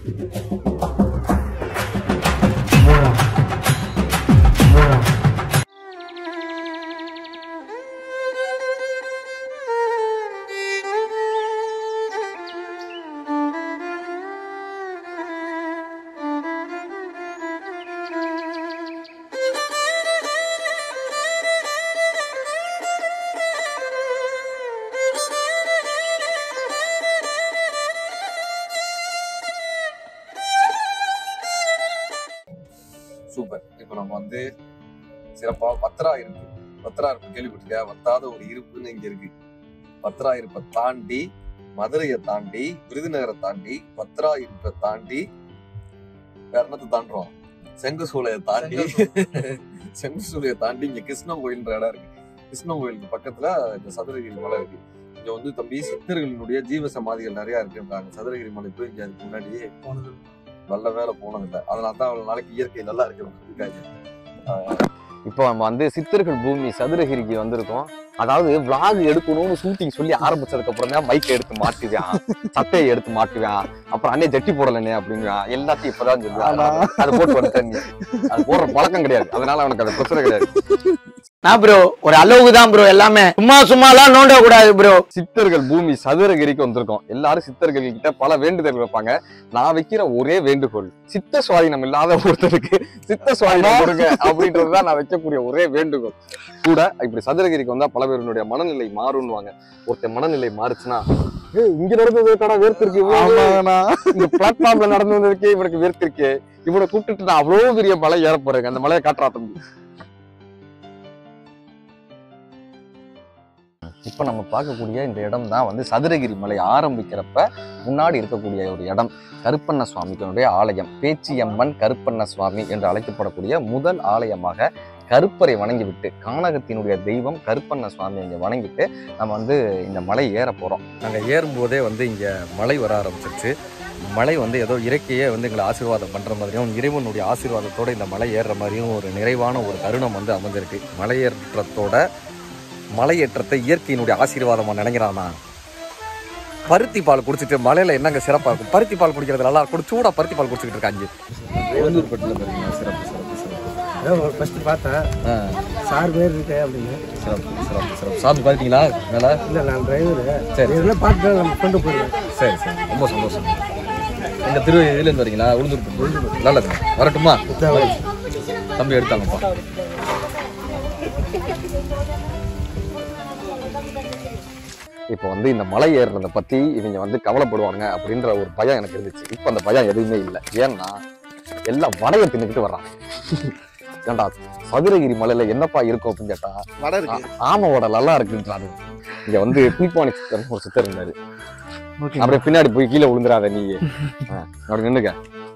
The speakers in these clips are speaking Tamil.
சூப்பர் இப்போ நம்ம வந்து சிறப்பா வத்ரா இருக்கு வத்ரா இருப்பு கேள்விப்பட்டிருக்கா வத்தாத ஒரு இருப்புன்னு இங்க இருக்கு வத்ரா இருப்பை தாண்டி மதுரையை தாண்டி விருதுநகரை தாண்டி வத்ரா இருப்பை தாண்டி வேற என்னத்தை தாண்டுறோம் செங்கசூளையை தாண்டி செங்கசூளையை தாண்டி இங்க கிருஷ்ணன் கோயில்ன்ற இடம் இருக்கு கிருஷ்ணன் கோயிலுக்கு பக்கத்துல இந்த சதுரகிரி மலை இருக்கு இங்க வந்து தம்பி சித்தர்களினுடைய ஜீவ சமாதிகள் நிறைய இருக்குன்றாங்க சதுரகிரி மலை போய் இங்க அதுக்கு முன்னாடியே போனது நல்ல வேலை போனதில்லை அதனால தான் அவ்வளவு நாளைக்கு இயற்கை நல்லா இருக்கு இப்போ நம்ம வந்து சித்தர்கள் பூமி சதுரகிரிக்கு வந்திருக்கோம் அதாவது vlog எடுக்கணும்னு ஷூட்டிங் சொல்லி ஆரம்பிச்சதுக்கு அப்புறம் தான் மைக்கை எடுத்து மாட்டுவேன் சட்டையை எடுத்து மாட்டுவேன் அப்புறம் அண்ணே ஜட்டி போடலனே அப்படிங்குவான் எல்லாத்தையும் இப்பதான் சொல்லுவான் அது போட்டு வந்துட்டேன் நீ. அது போடுற பழக்கம் கிடையாது அதனால அவனுக்கு அது பிரச்சனை கிடையாது நான் ப்ரோ ஒரு அளவுக்கு தான் ப்ரோ எல்லாமே சும்மா சும்மாலாம் நோண்ட கூடாது ப்ரோ சித்தர்கள் பூமி சதுரகிரிக்கு வந்திருக்கோம் எல்லாரும் சித்தர்கள் கிட்ட பல வேண்டுதல் வைப்பாங்க நான் வைக்கிற ஒரே வேண்டுகோள் சித்த சுவாதீனம் இல்லாத ஒருத்தருக்கு சித்த சுவாதீனம் கொடுங்க அப்படின்றதுதான் நான் வைக்கக்கூடிய ஒரே வேண்டுகோள் கூட இப்படி சதுரகிரிக்கு வந்தா பல பேருடைய மனநிலை மாறும்னுவாங்க ஒருத்தன் மனநிலை மாறுச்சுன்னா ஏய் இங்க நடந்தது கடை வேர்த்திருக்கு இவ்வளவு இந்த பிளாட்ஃபார்ம்ல நடந்து வந்ததுக்கே இவனுக்கு வேர்த்திருக்கு இவனை கூப்பிட்டுட்டு நான் அவ்வளவு பெரிய மலை ஏற போறேங்க அந்த மலையை காட்டுறா தம்பி இப்ப நம்ம பார்க்கக்கூடிய இந்த இடம் தான் வந்து சதுரகிரி மலை ஆரம்பிக்கிறப்ப முன்னாடி இருக்கக்கூடிய ஒரு இடம் கருப்பண்ண சுவாமிகளுடைய ஆலயம் பேச்சியம்மன் கருப்பண்ண சுவாமி என்று அழைக்கப்படக்கூடிய முதல் ஆலயமாக கருப்பரை வணங்கிவிட்டு கானகத்தினுடைய தெய்வம் கருப்பண்ண சுவாமி இங்க வணங்கிட்டு நம்ம வந்து இந்த மலை ஏற போறோம் நாங்கள் ஏறும்போதே வந்து இங்கே மழை வர ஆரம்பிச்சிருச்சு மழை வந்து ஏதோ இயற்கையே வந்து எங்களை ஆசீர்வாதம் பண்ணுற மாதிரியும் இறைவனுடைய ஆசீர்வாதத்தோட இந்த மலை ஏறுற மாதிரியும் ஒரு நிறைவான ஒரு தருணம் வந்து அமைஞ்சிருக்கு மலையேற்றத்தோட மலையேற்றத்தை இயற்கையினுடைய ஆசீர்வாதமாக நினைக்கிறானா பருத்தி பால் குடிச்சிட்டு மலையில என்னங்க சிறப்பாக இருக்கும் பருத்தி பால் குடிக்கிறது நல்லா இருக்கும் சூடாக பருத்தி பால் குடிச்சிட்டு இருக்காங்க உளுந்தூர்பட்டில் பாருங்க சிறப்பு சிறப்பு சிறப்பு ஃபர்ஸ்ட் பார்த்தேன் ஆ சார் பேர் இருக்கு அப்படின்னு சிறப்பு சிறப்பு சிறப்பு சாமி பார்த்தீங்களா மேலே இல்லை நான் டிரைவரு சரி இதெல்லாம் பார்த்து நம்ம கொண்டு போயிருவேன் சரி சரி ரொம்ப சந்தோஷம் எங்க திரு இதுலேருந்து வரீங்களா உளுந்தூர் நல்லது வரட்டுமா தம்பி எடுத்தாங்கப்பா இப்போ வந்து இந்த மலை ஏறுறத பத்தி இவங்க வந்து கவலைப்படுவாங்க அப்படின்ற ஒரு பயம் எனக்கு இருந்துச்சு இப்போ அந்த பயம் எதுவுமே இல்லை ஏன்னா எல்லாம் வடையை தின்னுக்கிட்டு வர்றாங்க ஏன்டா சதுரகிரி மலையில என்னப்பா இருக்கும் அப்படின்னு கேட்டா வடை இருக்கு ஆமாவோட நல்லா இருக்குன்றாரு இங்க வந்து குளிப்பாணி சித்தர் ஒரு சித்தர் இருந்தாரு ஓகே அப்படியே பின்னாடி போய் கீழே விழுந்துடாத நீ ஆ, அப்படி நின்னுக்க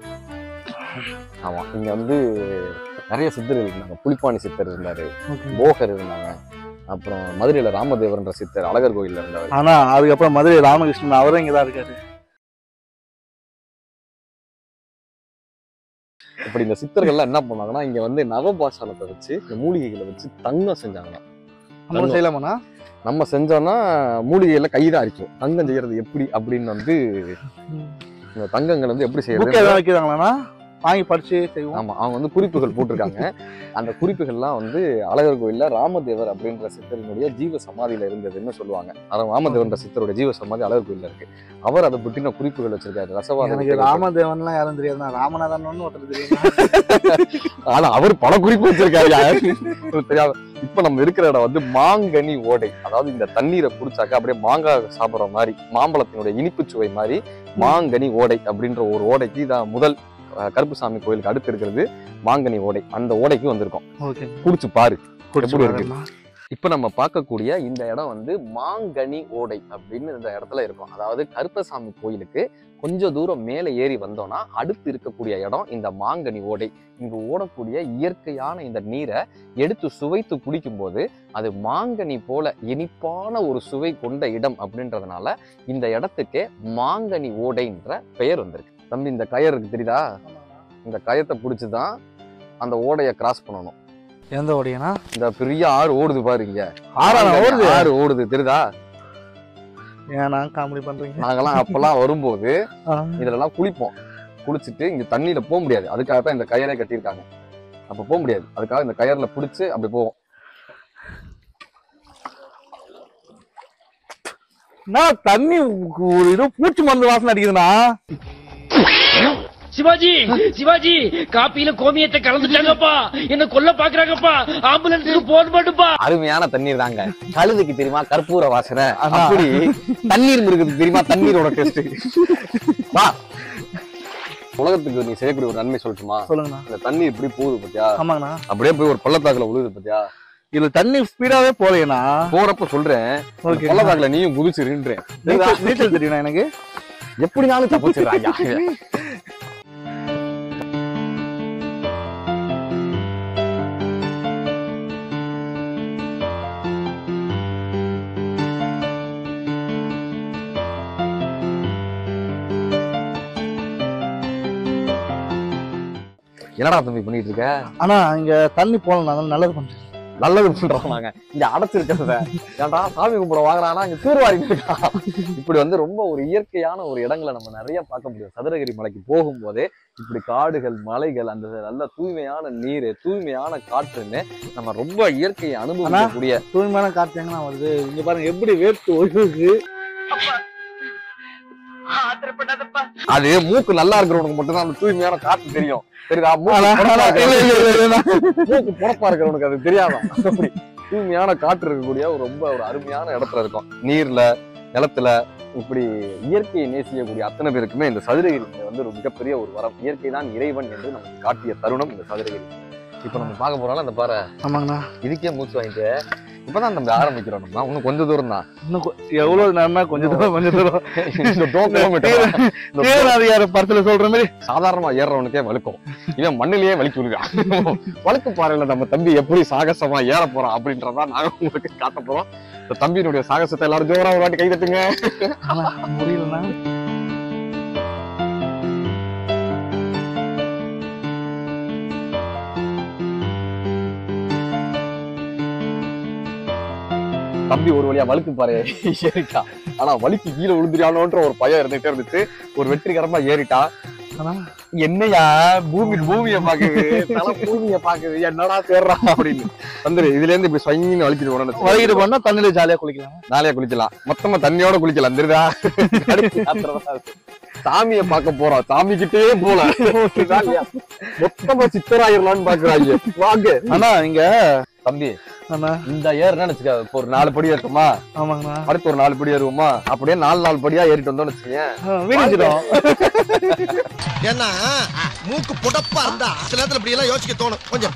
ஆமா இங்க வந்து நிறைய சித்தர்கள் இருந்தாங்க புலிப்பாணி சித்தர் இருந்தாரு ஓகே போகர் இருந்தாங்க அப்புறம் மதுரையில ராமதேவர்ன்ற சித்தர் அழகர் கோயில்ல இருந்தவர் ஆனா அதுக்கப்புறம் மதுரை ராமகிருஷ்ணன் அவரும் இங்க தான் இருக்காரு இப்படி இந்த சித்தர்கள்லாம் என்ன பண்ணாங்கன்னா இங்க வந்து நவபாஷாலத்தை வச்சு இந்த மூலிகைகளை வச்சு தங்கம் செஞ்சாங்களாம் நம்மளும் செய்யலாமாண்ணா நம்ம செஞ்சோம்னா மூலிகையில கைதான் அரிக்கும் தங்கம் செய்யறது எப்படி அப்படின்னு வந்து இந்த தங்கங்கள் வந்து எப்படி புக் செய்யறது எதாவது வைக்கிறாங்களாண்ணா வாங்கி படிச்சு செய்வோம் ஆமா அவங்க வந்து குறிப்புகள் போட்டிருக்காங்க அந்த குறிப்புகள்லாம் வந்து அழகர் கோயில்ல ராமதேவர் அப்படின்ற சித்தரினுடைய ஜீவ சமாதியில இருந்ததுன்னு சொல்லுவாங்க அதான் ராமதேவன்ற சித்தரோட ஜீவ சமாதி அழகர் கோயில்ல இருக்கு அவர் அதை பற்றின குறிப்புகள் வச்சிருக்காரு ரசவாத எனக்கு வித்தைகள். ராமதேவன்லாம் யாரும் தெரியாதுண்ணா ராமநாதன் ஒருத்தர் தெரியும் ஆனா அவர் பல குறிப்பு வச்சிருக்காரு யாருக்கு தெரியாது இப்ப நம்ம இருக்கிற இடம் வந்து மாங்கனி ஓடை அதாவது இந்த தண்ணீரை குடிச்சாக்க அப்படியே மாங்காய் சாப்பிடுற மாதிரி மாம்பழத்தினுடைய இனிப்பு சுவை மாதிரி மாங்கனி ஓடை அப்படின்ற ஒரு ஓடைக்கு தான் முதல் அஹ், கருப்புசாமி கோயிலுக்கு அடுத்து இருக்கிறது மாங்கனி ஓடை அந்த ஓடைக்கு வந்திருக்கோம் ஓகே குடிச்சு பாரு குடிச்சு எப்படி இருக்கு? பாருங்கண்ணா. இப்ப நம்ம பார்க்கக்கூடிய இந்த இடம் வந்து மாங்கனி ஓடை அப்படின்னு இந்த இடத்துல இருக்கும் அதாவது கருப்பசாமி கோயிலுக்கு கொஞ்சம் தூரம் மேலே ஏறி வந்தோம்னா அடுத்து இருக்கக்கூடிய இடம் இந்த மாங்கனி ஓடை இங்கு ஓடக்கூடிய இயற்கையான இந்த நீரை எடுத்து சுவைத்து குடிக்கும்போது அது மாங்கனி போல இனிப்பான ஒரு சுவை கொண்ட இடம் அப்படின்றதுனால இந்த இடத்துக்கே மாங்கனி ஓடைன்ற பெயர் வந்திருக்கு தம்பி இந்த கயர் இருக்கு தெரியுதா இந்த கயத்தை பிடிச்சுதான் அந்த ஓடையை கிராஸ் பண்ணணும் எந்த ஓடியனா இந்த பெரிய ஆறு ஓடுது பாருங்க ஆறா ஓடுது ஆறு ஓடுது தெரியுதா ஏன்னா காமெடி பண்றீங்க நாங்கெல்லாம் அப்பெல்லாம் வரும்போது ஆ. இதுல எல்லாம் குளிப்போம் குளிச்சுட்டு இங்க தண்ணியில போக முடியாது அதுக்காக தான் இந்த கயரை கட்டியிருக்காங்க அப்ப போக முடியாது அதுக்காக இந்த கயர்ல பிடிச்சு அப்படி போவோம் நான் தண்ணி ஒரு ஏதோ பூச்சி மருந்து வாசனை அடிக்குதுண்ணா சிவாஜி சிவாஜி காப்பியில கோமியத்தை கலந்துட்டாங்கப்பா என்ன கொல்ல பாக்குறாங்கப்பா ஆம்புலன்ஸுக்கு போன் பண்ணுப்பா அருமையான தண்ணீர் தாங்க கழுதுக்கு தெரியுமா கற்பூர வாசனை அதான். அப்படி தண்ணீர் இருக்குது தெரியுமா தண்ணீரோட டேஸ்ட் வா உலகத்துக்கு நீ செய்யக்கூடிய ஒரு நன்மை சொல்லட்டுமா சொல்லுங்கண்ணா இந்த தண்ணி இப்படி போகுது பாத்தியா ஆமாங்கண்ணா அப்படியே போய் ஒரு பள்ளத்தாக்குல விழுகுது பாத்தியா இதுல தண்ணி ஸ்பீடாவே போலையண்ணா போறப்ப சொல்றேன் அந்த ஓகே பள்ளத்தாக்குல நீயும் குதிச்சிருன்றேன் நீச்சல் நீச்சல் தெரியும்ண்ணா எனக்கு எப்படினாலும் தப்பிச்சிடுறாங்க என்னடா தம்பி பண்ணிட்டு இருக்க ஆனா இங்க தண்ணி போலாம் நல்லது பண்றேன் நல்லது பண்றோம் நாங்க இங்க அடைச்சிருக்கிறத ஏன்டா சாமி கும்பிட வாங்குறானா இங்க தூர்வாரி இருக்கான் இப்படி வந்து ரொம்ப ஒரு இயற்கையான ஒரு இடங்களை நம்ம நிறைய பார்க்க முடியும் சதுரகிரி மலைக்கு போகும்போதே இப்படி காடுகள் மலைகள் அந்த நல்ல தூய்மையான நீர் தூய்மையான காற்றுன்னு நம்ம ரொம்ப இயற்கையை அனுபவிக்கக்கூடிய தூய்மையான காற்று எங்கண்ணா வருது இங்க பாருங்க எப்படி வேர்த்து ஒழுகுது அது மூக்கு நல்லா இருக்கிறவனுக்கு மட்டும்தான் அந்த தூய்மையான காற்று தெரியும் தெரியுதா ஆனா, மூக்கு ஆனா, புடப்பா இல்ல, இல்ல, இல்ல, இல்ல, இல்ல. மூக்கு புறப்பா இருக்கிறவனுக்கு அது தெரியாதா அப்படி தூய்மையான காற்று இருக்கக்கூடிய ஒரு ரொம்ப ஒரு அருமையான இடத்துல இருக்கும் நீர்ல நிலத்துல இப்படி இயற்கையை நேசிக்கக்கூடிய அத்தனை பேருக்குமே இந்த சதுரகிரி மலை வந்து ஒரு மிகப்பெரிய ஒரு வரம் இயற்கை தான் இறைவன் என்று நமக்கு காட்டிய தருணம் இந்த சதுரகிரி இப்ப நம்ம பார்க்க போறோம்ல அந்த பாரு ஆமாங்கண்ணா இதுக்கே மூச்சு வாங்கிட்டு இப்பதான் நம்ம ஆரம்பிக்கிறோம் நம்ம இன்னும் கொஞ்ச தூரம் தான் இன்னும் கொ- எவ்வளவு நேரம்னா கொஞ்சம் தூரம் கொஞ்சம் தூரம் இந்த டோ கிலோமீட்டர் இந்த தேவநாதிகார படத்துல சொல்ற மாதிரி சாதாரணமா ஏறுறவனுக்கே வலுக்கும் இவன் மண்ணிலேயே வலிக்கு விடுவான் வழுக்கு பாறையில நம்ம தம்பி எப்படி சாகசமா ஏற போறான் அப்படின்றதா நாங்க உங்களுக்கு காட்ட போறோம் இந்த தம்பியினுடைய சாகசத்தை எல்லாரும் ஜோரா ஒரு வாட்டி கை தட்டுங்க ஆனா முடியலண்ணா தம்பி ஒரு வழியா வழுக்கு பாறைய ஏறிட்டான் ஆனா வலிக்கு கீழே விழுந்துடானோன்ற ஒரு பயம் இருந்துட்டே இருந்துச்சு ஒரு வெற்றிகரமா ஏறிட்டான் ஆனா என்னையா பூமி பூமிய பாக்குது தலை பூமிய பாக்குது என்னடா தேடுறான் அப்படின்னு வந்துரு இதுல இருந்து இப்படி ஸ்வங்கின்னு வலிக்கிட்டு போனோம்னு வழிகிட்டு போனா தண்ணியில ஜாலியா குளிக்கலாம் நாளையா குளிக்கலாம் மொத்தமா தண்ணியோட குளிக்கலாம் தெரியுதா கடைசி யாத்திரை தான். சாமியை பார்க்க போறோம் சாமி கிட்டே போல புரியுதா இல்லையா? மொத்தமா சித்தராயிரலாம்னு பாக்குறாங்க வாங்க ஆனா இங்க தம்பி ஆனா இந்த ஏறுனா வச்சுக்க இப்போ ஒரு நாலு படி ஏறுமா ஆமாங்கண்ணா அடுத்து ஒரு நாலு படி ஏறுவோமா அப்படியே நாலு நாலு படியா ஏறிட்டு வந்தோம்னு வச்சுக்கேன் வீடிச்சிடும் ஏன்னா மூக்கு புடப்பா இருந்தா சில நேரத்துல இப்படி எல்லாம் யோசிக்க தோணும் கொஞ்சம்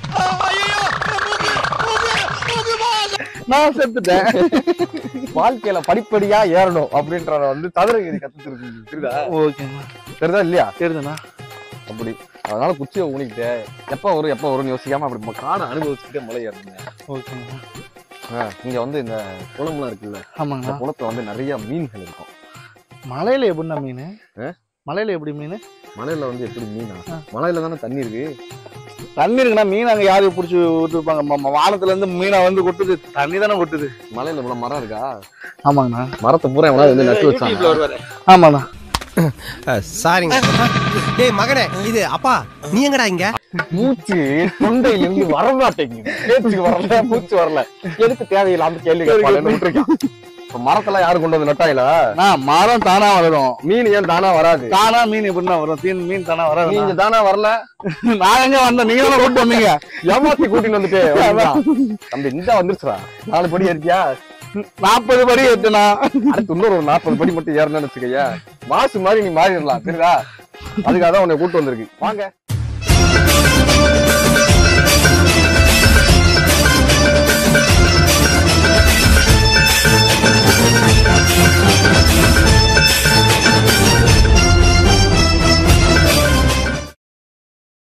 நான் செத்துட்டேன் வாழ்க்கையில படிப்படியா ஏறணும் அப்படின்றத வந்து தவறுகிரி கத்துட்டு தெரியுதா ஓகேண்ணா தெரியுதா இல்லையா தெரியுதுண்ணா அப்படி அதனால குச்சியை ஊனிக்கிட்டு எப்ப வரும் எப்ப வரும்னு யோசிக்காம அப்படி நம்ம காடை அனுபவிச்சுக்கிட்டே மலை ஏறணுங்க ஓகேண்ணா ஆ, இங்க வந்து இந்த குளம்லாம் இருக்குல்ல இந்த ஆமாங்கண்ணா குளத்துல வந்து நிறைய மீன்கள் இருக்கும் மலையில எப்படிண்ணா மீன் ஆ? மலையில எப்படி மீன் மலையில வந்து எப்படி மீனா ஆ. மலையில தானே தண்ணி இருக்கு தண்ணி இருக்குண்ணா மீன் அங்க யாரு பிடிச்சி விட்டுருப்பாங்க ம- ம- வானத்துல இருந்து மீனை வந்து கொட்டுது தண்ணி தானே கொட்டுது மலையில இவ்வளவு மரம் இருக்கா ஆமாங்கண்ணா மரத்தை பூரா எவனாவது வந்து நட்டு வச்சாங்க ஆமாண்ணா சாரிங்க டேய் மகனே இது அப்பா நீ எங்கடா இங்க மூச்சு தொண்டையில இருந்து வரமாட்டேங்குது பேச்சுக்கு வரல மூச்சு வரல எதுக்கு தேவையில்லாம கேள்வி கேட்பாங்கன்னு விட்டுருக்கான் இப்ப மரத்தெல்லாம் யாரு கொண்டு வந்து நட்டாயில நான் மரம் தானா வளரும் மீன் ஏன் தானா வராது தானா மீன் எப்படிண்ணா வரும் தீன் மீன் தானா வராது நீங்க தானா வரல நான் எங்க வந்தேன் நீங்க தானே கூட்டு வந்தீங்க ஏமாத்தி கூட்டிட்டு வந்துட்டு வந்துட்டான். தம்பி இந்த வந்துருச்சுடா நாலு படி ஏறிட்டியா நாற்பது படி எட்டுனா அடுத்து இன்னொரு ஒரு நாற்பது படி மட்டும் ஏறணும்னு வச்சுக்கய்யா மாசு மாதிரி நீ மாறிடலாம் தெரியுதா அதுக்காக தான் உன்னை கூட்டு வந்திருக்கு வாங்க